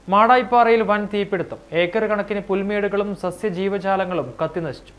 മാടായിപ്പാറയിൽ വൻ തീപിടുത്തം ഏക്കർ കണക്കിന് പുൽമേടുകളും സസ്യജീവജാലങ്ങളും കത്തിനശിച്ചു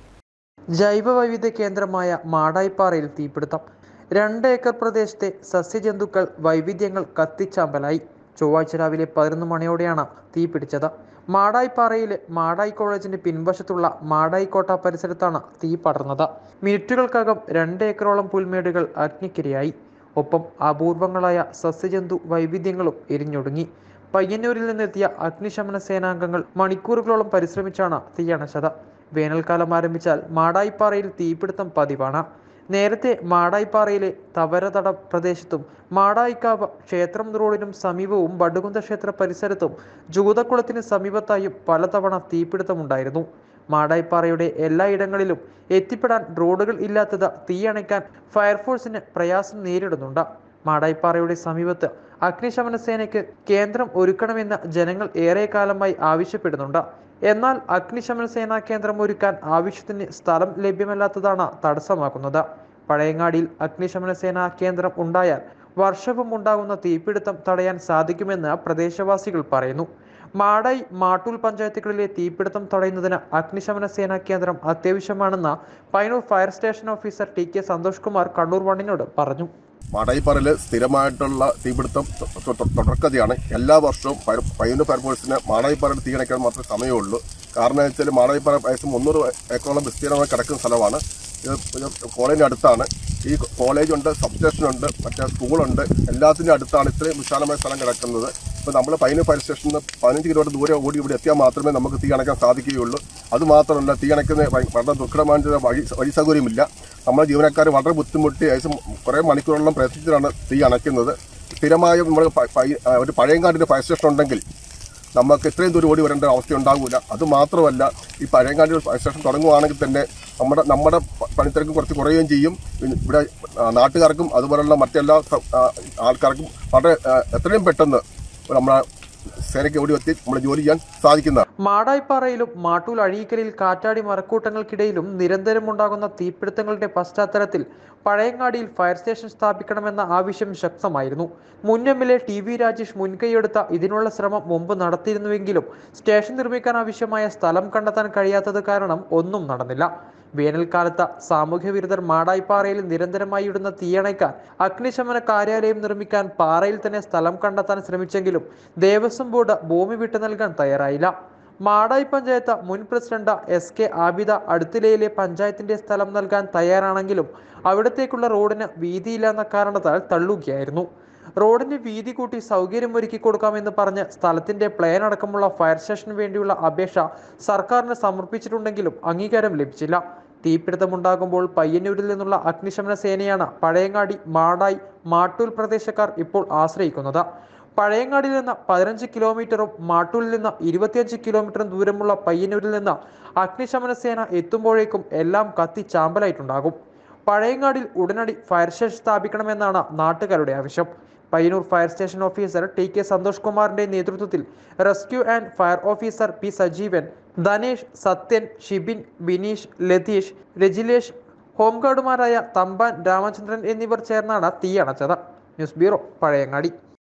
ജൈവ വൈവിധ്യ കേന്ദ്രമായ മാടായിപ്പാറയിൽ തീപിടുത്തം രണ്ട് ഏക്കർ പ്രദേശത്തെ സസ്യജന്തുക്കൾ വൈവിധ്യങ്ങൾ കത്തിച്ചാമ്പലായി ചൊവ്വാഴ്ച രാവിലെ പതിനൊന്ന് മണിയോടെയാണ് തീപിടിച്ചത് മാടായിപ്പാറയിലെ മാടായി കോളേജിന്റെ പിൻവശത്തുള്ള മാടായിക്കോട്ട പരിസരത്താണ് തീ പടർന്നത് മിനിറ്റുകൾക്കകം രണ്ട് ഏക്കറോളം പുൽമേടുകൾ അഗ്നിക്കിരയായി ഒപ്പം അപൂർവങ്ങളായ സസ്യജന്തു വൈവിധ്യങ്ങളും എരിഞ്ഞൊടുങ്ങി പയ്യന്നൂരിൽ നിന്നെത്തിയ അഗ്നിശമന സേനാംഗങ്ങൾ മണിക്കൂറുകളോളം പരിശ്രമിച്ചാണ് തീയണച്ചത് വേനൽക്കാലം ആരംഭിച്ചാൽ മാടായിപ്പാറയിൽ തീപിടുത്തം പതിവാണ് നേരത്തെ മാടായിപ്പാറയിലെ തവരതട പ്രദേശത്തും മാടായിക്കാവ് ക്ഷേത്രം റോഡിനും സമീപവും ബഡുകുന്ത ക്ഷേത്ര പരിസരത്തും ജൂതക്കുളത്തിന് സമീപത്തായും പലതവണ തീപിടുത്തമുണ്ടായിരുന്നു മാടായിപ്പാറയുടെ എല്ലായിടങ്ങളിലും എത്തിപ്പെടാൻ റോഡുകൾ ഇല്ലാത്തത് തീയണയ്ക്കാൻ ഫയർഫോഴ്സിന് പ്രയാസം നേരിടുന്നുണ്ട് മാടായിപ്പാറയുടെ സമീപത്ത് അഗ്നിശമന സേനയ്ക്ക് കേന്ദ്രം ഒരുക്കണമെന്ന് ജനങ്ങൾ ഏറെ കാലമായി ആവശ്യപ്പെടുന്നുണ്ട് എന്നാൽ അഗ്നിശമന സേനാ കേന്ദ്രം ഒരുക്കാൻ ആവശ്യത്തിന് സ്ഥലം ലഭ്യമല്ലാത്തതാണ് തടസ്സമാക്കുന്നത് പഴയങ്ങാടിയിൽ അഗ്നിശമന സേനാ കേന്ദ്രം ഉണ്ടായാൽ വർഷവും ഉണ്ടാകുന്ന തീപിടുത്തം തടയാൻ സാധിക്കുമെന്ന് പ്രദേശവാസികൾ പറയുന്നു മാടായി മാട്ടൂൽ പഞ്ചായത്തുകളിലെ തീപിടുത്തം തടയുന്നതിന് അഗ്നിശമന സേനാ കേന്ദ്രം അത്യാവശ്യമാണെന്ന് Payyanur fire station officer T K Santhosh Kumar Kannur വണ്ണിനോട് പറഞ്ഞു മാടായിപ്പാറയിൽ സ്ഥിരമായിട്ടുള്ള തീപിടുത്തം തൊ- തൊ- തൊ- തുടർക്കഥയാണ് എല്ലാ വർഷവും ഫയർ- പയ്യന്നൂർ ഫയർഫോഴ്സിന് മാടായിപ്പാറയിൽ തീ അണയ്ക്കാൻ മാത്രമേ സമയമുള്ളൂ കാരണം എന്ന് വെച്ചാൽ മാടായിപ്പാറ ഏകദേശം മുന്നൂറ് ഏക്കറോളം വിസ്തീർണമായി കിടക്കുന്ന സ്ഥലമാണ് ഇത് ഇത് കോളേജിന്റെ അടുത്താണ് ഈ കോളേജുണ്ട് സബ് സ്റ്റേഷനുണ്ട് മറ്റേ സ്കൂളുണ്ട് എല്ലാത്തിൻ്റെ അടുത്താണ് ഇത്രയും വിശാലമായ സ്ഥലം കിടക്കുന്നത് ഇപ്പോൾ നമ്മൾ പയ്യന്നൂർ ഫയർ സ്റ്റേഷനിൽ നിന്ന് പതിനഞ്ച് കിലോമീറ്റർ ദൂരെ ഓടി ഇവിടെ എത്തിയാൽ മാത്രമേ നമുക്ക് തീ അണയ്ക്കാൻ സാധിക്കുകയുള്ളൂ അത് മാത്രമല്ല തീ അണയ്ക്കുന്ന വ- വളരെ ദുഃഖകരമായ വഴി വഴി സൗകര്യമില്ല നമ്മുടെ ജീവനക്കാർ വളരെ ബുദ്ധിമുട്ടി ഏകദേശം കുറേ മണിക്കൂറോളം പ്രയത്നിച്ചിട്ടാണ് തീ അണയ്ക്കുന്നത് സ്ഥിരമായ നമ്മൾ പ- പ- ആ, ഒരു പഴയങ്കാട്ടിൻ്റെ ഫയർ സ്റ്റേഷൻ ഉണ്ടെങ്കിൽ നമുക്ക് ഇത്രയും ദൂരം ഓടി വരേണ്ട അവസ്ഥ ഉണ്ടാകില്ല അത് മാത്രമല്ല ഈ പഴയങ്കാട്ടിൽ ഫയർ സ്റ്റേഷൻ തുടങ്ങുകയാണെങ്കിൽ തന്നെ നമ്മുടെ നമ്മുടെ പ- പണിത്തിരക്ക് കുറച്ച് കുറയുകയും ചെയ്യും പിന്നെ ഇവിടെ ആ, നാട്ടുകാർക്കും അതുപോലുള്ള മറ്റെല്ലാ സ- ആ, ആൾക്കാർക്കും വളരെ ആ, എത്രയും പെട്ടെന്ന് നമ്മുടെ സേനയ്ക്ക് ഓടി എത്തി നമ്മൾ ജോലി ചെയ്യാൻ സാധിക്കുന്നതാണ് മാടായിപ്പാറയിലും മാട്ടൂൽ അഴീക്കലിൽ കാറ്റാടി മരക്കൂട്ടങ്ങൾക്കിടയിലും നിരന്തരമുണ്ടാകുന്ന തീപിടുത്തങ്ങളുടെ പശ്ചാത്തലത്തിൽ പഴയങ്ങാടിയിൽ ഫയർ സ്റ്റേഷൻ സ്ഥാപിക്കണമെന്ന ആവശ്യം ശക്തമായിരുന്നു മുൻ M L A T V Rajesh മുൻകൈയെടുത്ത ഇതിനുള്ള ശ്രമം മുമ്പ് നടത്തിയിരുന്നുവെങ്കിലും സ്റ്റേഷൻ നിർമ്മിക്കാൻ ആവശ്യമായ സ്ഥലം കണ്ടെത്താൻ കഴിയാത്തത് കാരണം ഒന്നും നടന്നില്ല വേനൽക്കാലത്ത് സാമൂഹ്യ വിരുദ്ധർ മാടായിപ്പാറയിൽ നിരന്തരമായി ഇടുന്ന തീയണയ്ക്കാൻ അഗ്നിശമന കാര്യാലയം നിർമ്മിക്കാൻ പാറയിൽ തന്നെ സ്ഥലം കണ്ടെത്താൻ ശ്രമിച്ചെങ്കിലും ദേവസ്വം ബോർഡ് ഭൂമി വിട്ടു നൽകാൻ തയ്യാറായില്ല മാടായി പഞ്ചായത്ത് മുൻ പ്രസിഡന്റ് എസ് കെ ആബിദ അടുത്തിലയിലെ പഞ്ചായത്തിന്റെ സ്ഥലം നൽകാൻ തയ്യാറാണെങ്കിലും അവിടത്തേക്കുള്ള റോഡിന് വീതിയില്ല എന്ന കാരണത്താൽ തള്ളുകയായിരുന്നു റോഡിന് വീതി കൂട്ടി സൗകര്യമൊരുക്കി കൊടുക്കാമെന്ന് പറഞ്ഞ് സ്ഥലത്തിന്റെ പ്ലാൻ അടക്കമുള്ള ഫയർ സ്റ്റേഷന് വേണ്ടിയുള്ള അപേക്ഷ സർക്കാരിന് സമർപ്പിച്ചിട്ടുണ്ടെങ്കിലും അംഗീകാരം ലഭിച്ചില്ല തീപിടുത്തമുണ്ടാകുമ്പോൾ പയ്യന്നൂരിൽ നിന്നുള്ള അഗ്നിശമന സേനയാണ് പഴയങ്ങാടി മാടായി മാട്ടൂൽ പ്രദേശക്കാർ ഇപ്പോൾ ആശ്രയിക്കുന്നത് പഴയങ്ങാടിയിൽ നിന്ന് പതിനഞ്ച് കിലോമീറ്ററും മാട്ടൂരിൽ നിന്ന് ഇരുപത്തിയഞ്ച് കിലോമീറ്ററും ദൂരമുള്ള പയ്യന്നൂരിൽ നിന്ന് അഗ്നിശമന സേന എത്തുമ്പോഴേക്കും എല്ലാം കത്തി ചാമ്പലായിട്ടുണ്ടാകും പഴയങ്ങാടിൽ ഉടനടി ഫയർ സ്റ്റേഷൻ സ്ഥാപിക്കണമെന്നാണ് നാട്ടുകാരുടെ ആവശ്യം Payyanur fire station officer T K Santhosh കുമാറിന്റെ നേതൃത്വത്തിൽ rescue and fire officer P Sajeevan Dhanesh Sathyan Shibin Bineesh Latheesh Rajilesh ഹോംഗാർഡുമാരായ തമ്പാൻ രാമചന്ദ്രൻ എന്നിവർ ചേർന്നാണ് തീയണച്ചത് ന്യൂസ് ബ്യൂറോ പഴയങ്ങാടി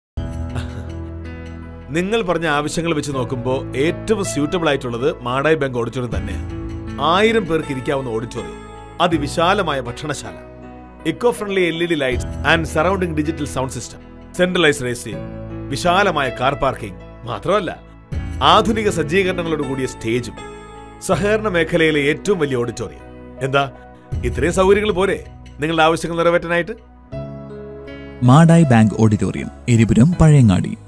നിങ്ങൾ പറഞ്ഞ ആവശ്യങ്ങൾ വെച്ച് നോക്കുമ്പോൾ ഏറ്റവും സ്യൂട്ടബിൾ ആയിട്ടുള്ളത് മാടായി ബാങ്ക് ഓഡിറ്റോറിയം തന്നെയാണ് ആയിരം പേർക്ക് ഇരിക്കാവുന്ന ഓഡിറ്റോറിയം അതിവിശാലമായ ഭക്ഷണശാല eco friendly L E D lights and surrounding digital sound system centralise racing വിശാലമായ കാർ പാർക്കിംഗ് മാത്രമല്ല ആധുനിക സജ്ജീകരണങ്ങളോട് കൂടിയ സ്റ്റേജും സഹകരണ മേഖലയിലെ ഏറ്റവും വലിയ ഓഡിറ്റോറിയം എന്താ ഇത്രയും സൗകര്യങ്ങൾ പോരെ നിങ്ങളുടെ ആവശ്യങ്ങൾ നിറവേറ്റാനായിട്ട് മാടായി ബാങ്ക് ഓഡിറ്റോറിയം എരിപുരം പഴയങ്ങാടി